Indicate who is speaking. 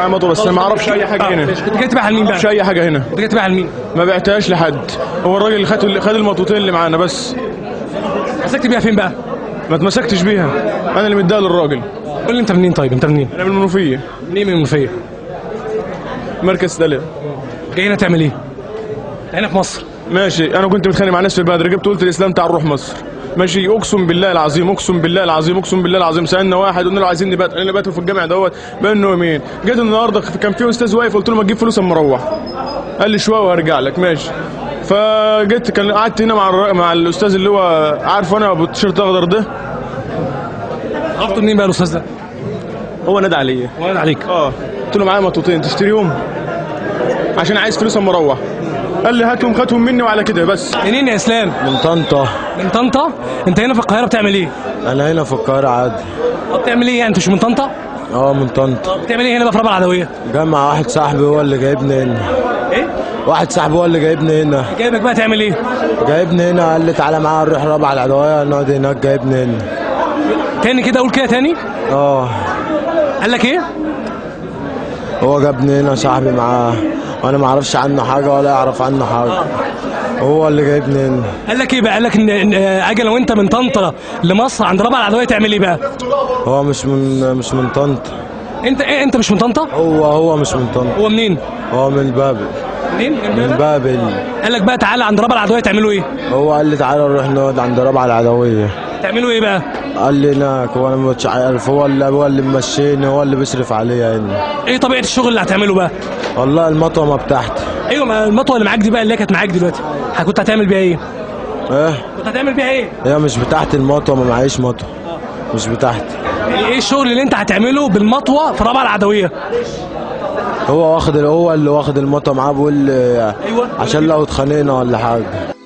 Speaker 1: معايا مطوه بس ما اعرفش اي حاجه هنا
Speaker 2: ماشي، كنت جاي تبيعها لمين
Speaker 1: ما
Speaker 2: بقى؟
Speaker 1: اعرفش اي حاجه هنا
Speaker 2: كنت جاي تبيعها لمين؟
Speaker 1: ما بعتهاش لحد هو الراجل اللي خد خد المطوتين اللي معانا بس
Speaker 2: مسكت بيها فين بقى؟
Speaker 1: ما اتمسكتش بيها انا اللي مديها للراجل
Speaker 2: قول لي انت منين طيب؟ انت منين؟
Speaker 1: انا من المنوفيه
Speaker 2: منين من المنوفيه؟
Speaker 1: مركز دلع
Speaker 2: جاي هنا تعمل ايه؟ هنا في مصر
Speaker 1: ماشي انا كنت متخانق مع ناس في البدر جبت قلت الاسلام تعال نروح مصر ماشي اقسم بالله العظيم اقسم بالله العظيم اقسم بالله العظيم سالنا واحد قلنا له عايزين نبات قال نباتوا في الجامع دوت بانه يمين جيت النهارده كان في استاذ واقف قلت له ما تجيب فلوس اما اروح قال لي شويه وهرجع لك ماشي فجيت كان قعدت هنا مع الر- مع الاستاذ اللي هو عارفه انا ابو التيشيرت الاخضر ده
Speaker 2: عرفته منين بقى الاستاذ ده؟
Speaker 1: هو نادى عليا
Speaker 2: وارد عليك
Speaker 1: اه قلت له معايا مطوتين تشتريهم عشان عايز فلوس اما اروح قال لي هاتهم خدهم مني وعلى كده بس
Speaker 2: منين يا اسلام؟
Speaker 3: من طنطا
Speaker 2: من طنطا؟ انت هنا في القاهره بتعمل ايه؟
Speaker 3: انا هنا في القاهره عادي
Speaker 2: طب بتعمل ايه يعني انت مش من طنطا؟
Speaker 3: اه من طنطا
Speaker 2: بتعمل ايه هنا بقى في رابعه العدويه؟
Speaker 3: جاي مع واحد صاحبي هو اللي جايبني هنا
Speaker 2: ايه؟
Speaker 3: واحد صاحبي هو اللي جايبني هنا
Speaker 2: جايبك بقى تعمل ايه؟
Speaker 3: جايبني هنا قال لي تعالى معايا نروح رابعه العدويه نقعد هناك جايبني هنا
Speaker 2: تاني كده قول كده تاني
Speaker 3: اه
Speaker 2: قال لك ايه؟
Speaker 3: هو جابني هنا صاحبي معاه وانا ما اعرفش عنه حاجه ولا يعرف عنه حاجه هو اللي جايبني هنا
Speaker 2: قال لك ايه بقى؟ قال لك ان إن- آه، اجي لو انت من طنطا لمصر عند رابعه العدويه تعمل ايه بقى؟
Speaker 3: هو مش من مش من طنطا
Speaker 2: انت ايه انت مش من طنطا؟
Speaker 3: هو هو مش من طنطا
Speaker 2: هو منين؟
Speaker 3: هو من بابل
Speaker 2: منين؟
Speaker 3: من بابل
Speaker 2: قال لك بقى تعالى عند رابعه العدويه تعملوا ايه؟
Speaker 3: هو قال لي تعالى نروح نقعد عند رابعه العدويه
Speaker 2: تعملوا ايه بقى؟
Speaker 3: قال لي هناك هو انا مش عارف هو اللي هو اللي ممشيني هو اللي بيصرف عليا هنا
Speaker 2: ايه طبيعه الشغل اللي هتعمله بقى؟
Speaker 3: والله المطوه بتاعتي
Speaker 2: ايوه ما المطوه اللي معاك دي بقى اللي هي كانت معاك دلوقتي كنت هتعمل بيها ايه؟
Speaker 3: ايه
Speaker 2: كنت هتعمل بيها ايه؟
Speaker 3: هي مش بتاعتي المطوه ما معيش مطوه مش بتاعتي
Speaker 2: يعني ايه الشغل اللي انت هتعمله بالمطوه في رابعه العدويه؟
Speaker 3: هو واخد هو اللي واخد المطوه معاه بيقول لي
Speaker 2: أيوة.
Speaker 3: عشان لو اتخانقنا ولا حاجه